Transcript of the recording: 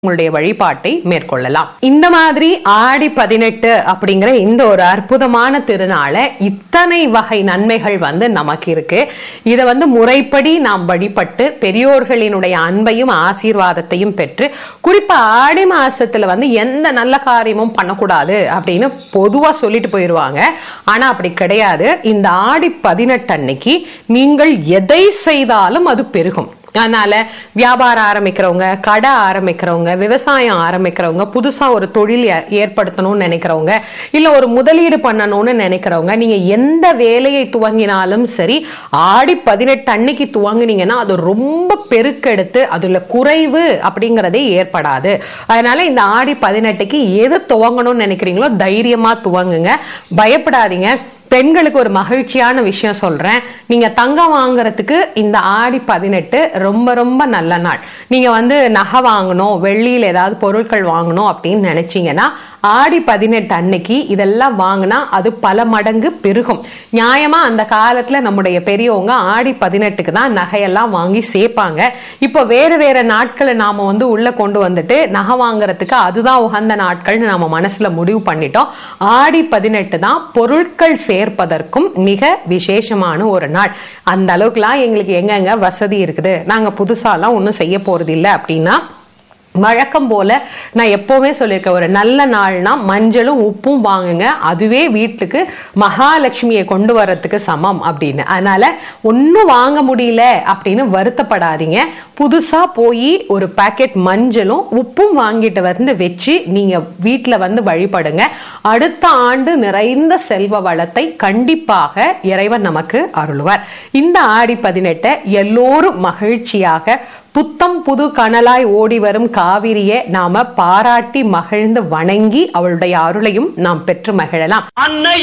உங்களுடைய வழிபாட்டை மேற்கொள்ளலாம் இந்த மாதிரி ஆடி பதினெட்டு அப்படிங்கிற இந்த ஒரு அற்புதமான திருநாள இத்தனை வகை நன்மைகள் வந்து நமக்கு இருக்கு இதை வந்து முறைப்படி நாம் வழிபட்டு பெரியோர்களினுடைய அன்பையும் ஆசீர்வாதத்தையும் பெற்று குறிப்பா ஆடி மாசத்துல வந்து எந்த நல்ல காரியமும் பண்ணக்கூடாது அப்படின்னு பொதுவா சொல்லிட்டு போயிருவாங்க ஆனா அப்படி கிடையாது இந்த ஆடி பதினெட்டு அன்னைக்கு நீங்கள் எதை செய்தாலும் அது பெருகும் அதனால வியாபாரம் ஆரம்பிக்கிறவங்க கடை ஆரம்பிக்கிறவங்க விவசாயம் ஆரம்பிக்கிறவங்க புதுசா ஒரு தொழில் ஏ- ஏற்படுத்தணும்னு நினைக்கிறவங்க இல்ல ஒரு முதலீடு பண்ணணும்னு நினைக்கிறவங்க நீங்க எந்த வேலையை துவங்கினாலும் சரி ஆடி பதினெட்டு அன்னைக்கு துவங்குனீங்கன்னா அது ரொம்ப பெருக்கெடுத்து அதுல குறைவு அப்படிங்கறதே ஏற்படாது அதனால இந்த ஆடி பதினெட்டுக்கு எது துவங்கணும்னு நினைக்கிறீங்களோ தைரியமா துவங்குங்க பயப்படாதீங்க பெண்களுக்கு ஒரு மகிழ்ச்சியான விஷயம் சொல்றேன் நீங்க தங்கம் வாங்குறதுக்கு இந்த ஆடி பதினெட்டு ரொம்ப ரொம்ப நல்ல நாள் நீங்க வந்து நகை வாங்கணும் வெள்ளியில ஏதாவது பொருட்கள் வாங்கணும் அப்படின்னு நினைச்சீங்கன்னா ஆடி பதினெட்டு அன்னைக்கு இதெல்லாம் வாங்கினா அது பல மடங்கு பெருகும் நியாயமா அந்த காலத்துல நம்முடைய பெரியவங்க ஆடி பதினெட்டுக்கு தான் நகையெல்லாம் வாங்கி சேர்ப்பாங்க இப்போ வேற வேற நாட்களை நாம வந்து உள்ள கொண்டு வந்துட்டு நகை வாங்குறதுக்கு அதுதான் உகந்த நாட்கள்னு நாம மனசுல முடிவு பண்ணிட்டோம் ஆடி பதினெட்டு தான் பொருட்கள் சேர்ப்பதற்கும் மிக விசேஷமான ஒரு நாள் அந்த அளவுக்குலாம் எங்களுக்கு எங்கெங்க வசதி இருக்குது நாங்க புதுசாலாம் ஒன்றும் செய்ய போறது இல்லை அப்படின்னா வழக்கம் போல நான் எப்பவுமே சொல்லியிருக்கேன் ஒரு நல்ல நாள்னா மஞ்சளும் உப்பும் வாங்குங்க அதுவே வீட்டுக்கு மகாலட்சுமியை கொண்டு வர்றதுக்கு சமம் அப்படின்னு அதனால ஒன்றும் வாங்க முடியல அப்படின்னு வருத்தப்படாதீங்க புதுசா போய் ஒரு பாக்கெட் மஞ்சளும் உப்பும் வாங்கிட்டு வந்து வச்சு நீங்க வீட்டுல வந்து வழிபடுங்க அடுத்த ஆண்டு நிறைந்த செல்வ வளத்தை கண்டிப்பாக இறைவன் நமக்கு அருள்வார் இந்த ஆடி பதினெட்டை எல்லோரும் மகிழ்ச்சியாக புத்தம் புது கனலாய் ஓடி வரும் காவிரியை நாம பாராட்டி மகிழ்ந்து வணங்கி அவளுடைய அருளையும் நாம் பெற்று மகிழலாம் அன்னை